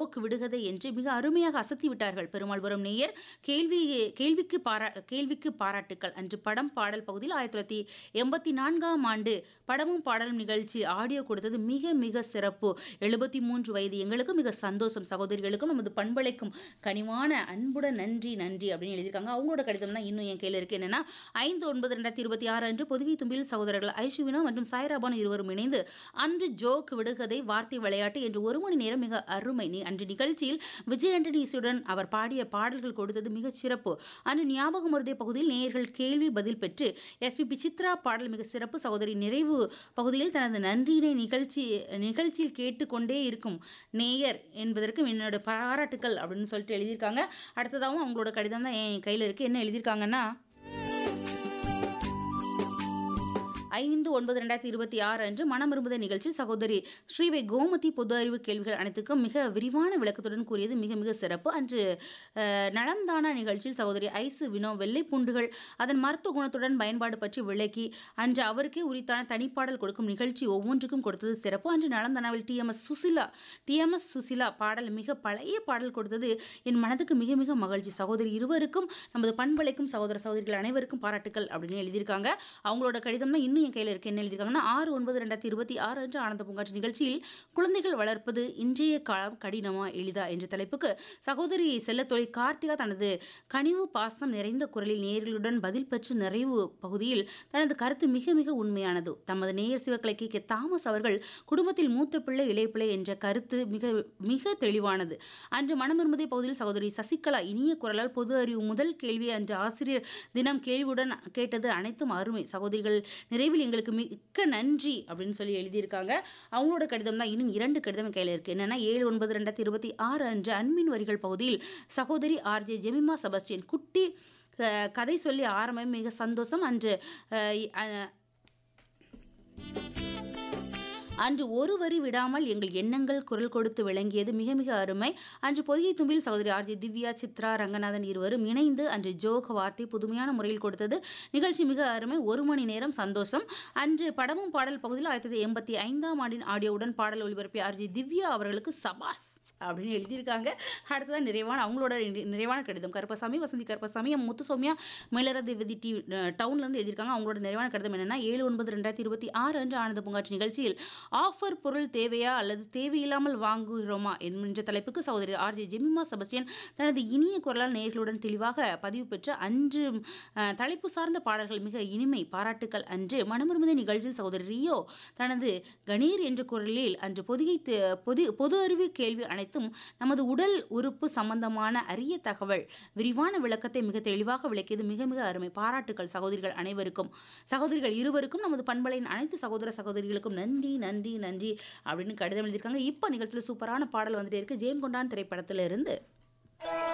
joke விடுகதை என்று மிக அருமையாக அசத்தி விட்டார்கள் பெருமாள்புரம் நேயர் கேள்வி கேள்விக்கு பாரா கேள்விக்கு பாராட்டுக்கள் அன்று படம் பாடல் பகுதியில் ஆயிரத்தி தொள்ளாயிரத்தி எண்பத்தி நான்காம் ஆண்டு படமும் பாடலும் நிகழ்ச்சி ஆடியோ கொடுத்தது மிக மிக சிறப்பு எழுபத்தி மூன்று வயது எங்களுக்கும் மிக சந்தோஷம் சகோதரிகளுக்கும் நமது பண்பலைக்கும் கனிவான அன்புடன் நன்றி நன்றி அப்படின்னு எழுதியிருக்காங்க அவங்களோட கடிதம் தான் இன்னும் என் கையில் இருக்கு என்னன்னா ஐந்து ஒன்பது ரெண்டாயிரத்தி இருபத்தி ஆறு அன்று பொதுகை தும்பில் சகோதரர்கள் ஐஷுவினா மற்றும் சாய்ராபான் இருவரும் இணைந்து அன்று ஜோக் விடுகதை வார்த்தை விளையாட்டு என்று ஒரு மணி நேரம் மிக அருமை நி- அன்று நிகழ்ச்சியில் விஜய் ஆண்டனிஸுடன் அவர் பாடிய பாடல்கள் கொடுத்தது மிகச் சிறப்பு அன்று ஞாபகம் மருதிய பகுதியில் நேயர்கள் கேள்வி பதில் பெற்று எஸ்பிபி சித்ரா பாடல் மிக சிறப்பு சகோதரி நிறைவு பகுதியில் தனது நன்றியினை நிகழ்ச்சி நிகழ்ச்சியில் கேட்டுக்கொண்டே இருக்கும் நேயர் என்பதற்கு என்னோட பாராட்டுக்கள் அப்படின்னு சொல்லிட்டு எழுதியிருக்காங்க அடுத்ததாகவும் அவங்களோட கடிதம் தான் என் கையில் இருக்குது என்ன எழுதியிருக்காங்கன்னா ஐந்து ஒன்பது ரெண்டாயிரத்தி இருபத்தி ஆறு அன்று மனமிரும்புத நிகழ்ச்சியில் சகோதரி ஸ்ரீவை கோமதி பொது அறிவு கேள்விகள் அனைத்துக்கும் மிக விரிவான விளக்கத்துடன் கூறியது மிக மிக சிறப்பு அன்று அஹ், நலம்தானா நிகழ்ச்சியில் சகோதரி ஐசு வினோ வெள்ளை பூண்டுகள் அதன் மருத்துவ குணத்துடன் பயன்பாடு பற்றி விளக்கி அன்று அவருக்கே உரித்தான தனிப்பாடல் கொடுக்கும் நிகழ்ச்சி ஒவ்வொன்றுக்கும் கொடுத்தது சிறப்பு அன்று நலம்தானாவில் டிஎம்எஸ் சுசிலா டிஎம்எஸ் சுசிலா பாடல் மிக பழைய பாடல் கொடுத்தது என் மனதுக்கு மிக மிக மகிழ்ச்சி சகோதரி இருவருக்கும் நமது பண்பலைக்கும் சகோதர சகோதரிகள் அனைவருக்கும் பாராட்டுக்கள் அப்படின்னு எழுதியிருக்காங்க அவங்களோட கடிதம் தான் இன்னும் என் கையில் இருக்கு என்ன எழுதியிருக்காங்கன்னா ஆறு ஒன்பது ரெண்டாயிரத்தி இருபத்தி ஆறு அன்று ஆனந்த பூங்காற்று நிகழ்ச்சியில் குழந்தைகள் வளர்ப்பது இன்றைய காலம் கடினமா எளிதா என்ற தலைப்புக்கு சகோதரி செல்லத்தொழி கார்த்திகா தனது கனிவு பாசம் நிறைந்த குரலில் நேயர்களுடன் பதில் பெற்று நிறைவு பகுதியில் தனது கருத்து மிக மிக உண்மையானது தமது நேயர் சிவக்கலை கே கே தாமஸ் அவர்கள் குடும்பத்தில் மூத்த பிள்ளை இளைய பிள்ளை என்ற கருத்து மிக மிக தெளிவானது அன்று மனமிரும்பதை பகுதியில் சகோதரி சசிகலா இனிய குரலால் பொது அறிவு முதல் கேள்வி அன்று ஆசிரியர் தினம் கேள்வியுடன் கேட்டது அனைத்தும் அருமை சகோதரிகள் நிறைவில் எங்களுக்கு மிக்க நன்றி அப்படின்னு சொல்லி எழுதியிருக்காங்க அவங்களோட கடிதம் தான் இன்னும் இரண்டு கடிதம் கையில் இருக்கு என்னன்னா ஏழு ஒன்பது ரெண்டாயிரத்தி இருபத்தி ஆறு அன்று அன்பின் வரிகள் பகுதியில் சகோதரி ஆர்ஜே ஜெமிமா செபஸ்டியன் குட்டி அஹ், கதை சொல்லி ஆரம்பம் மிக சந்தோஷம் அன்று அஹ், அஹ், அன்று ஒரு வரி விடாமல் எங்கள் எண்ணங்கள் குரல் கொடுத்து விளங்கியது மிக மிக அருமை அன்று பொதிகை தும்பில் சகோதரி ஆர்ஜி திவ்யா சித்ரா ரங்கநாதன் இருவரும் இணைந்து அன்று ஜோக் வார்த்தை புதுமையான முறையில் கொடுத்தது நிகழ்ச்சி மிக அருமை ஒரு மணி நேரம் சந்தோஷம் அன்று படமும் பாடல் பகுதியில் ஆயிரத்தி தொள்ளாயிரத்தி எண்பத்தி ஐந்தாம் ஆண்டின் ஆடியோவுடன் பாடல் ஒளிபரப்பிய ஆர்ஜி திவ்யா அவர்களுக்கு சபாஸ் அப்படின்னு எழுதியிருக்காங்க அடுத்ததான் நிறைவான அவங்களோட நிறை- நிறைவான கடிதம் கருப்பசாமி வசந்தி கருப்பசாமி எம் முத்து சௌமியா மேலரது விதி டி டவுன்லேருந்து எழுதியிருக்காங்க அவங்களோட நிறைவான கடிதம் என்னன்னா ஏழு ஒன்பது ரெண்டாயிரத்தி இருபத்தி ஆறு அன்று ஆனந்த பூங்காற்று நிகழ்ச்சியில் ஆஃபர் பொருள் தேவையா அல்லது தேவையில்லாமல் வாங்குகிறோமா என்கின்ற தலைப்புக்கு சகோதரி ஆர்ஜே ஜெமிமா செபஸ்டியன் தனது இனிய குரலால் நேயர்களுடன் தெளிவாக பதிவு பெற்ற அன்று அஹ், தலைப்பு சார்ந்த பாடல்கள் மிக இனிமை பாராட்டுக்கள் அன்று மனமிரும்புத நிகழ்ச்சியில் சகோதரி ரியோ தனது கணீர் என்ற குரலில் அன்று பொதிகை த- பொது பொது அறிவு கேள்வி அனைத்தும் நமது உடல் உறுப்பு சம்பந்தமான அரிய தகவல் விரிவான விளக்கத்தை மிக தெளிவாக விளக்கியது மிக மிக அருமை பாராட்டுக்கள் சகோதரிகள் அனைவருக்கும் சகோதரிகள் இருவருக்கும் நமது பண்பலையின் அனைத்து சகோதர சகோதரிகளுக்கும் நன்றி நன்றி நன்றி அப்படின்னு கடிதம் எழுதியிருக்காங்க இப்போ நிகழ்ச்சியில் சூப்பரான பாடல் வந்துட்டே இருக்கு ஜெயம் கொண்டான் திரைப்படத்திலிருந்து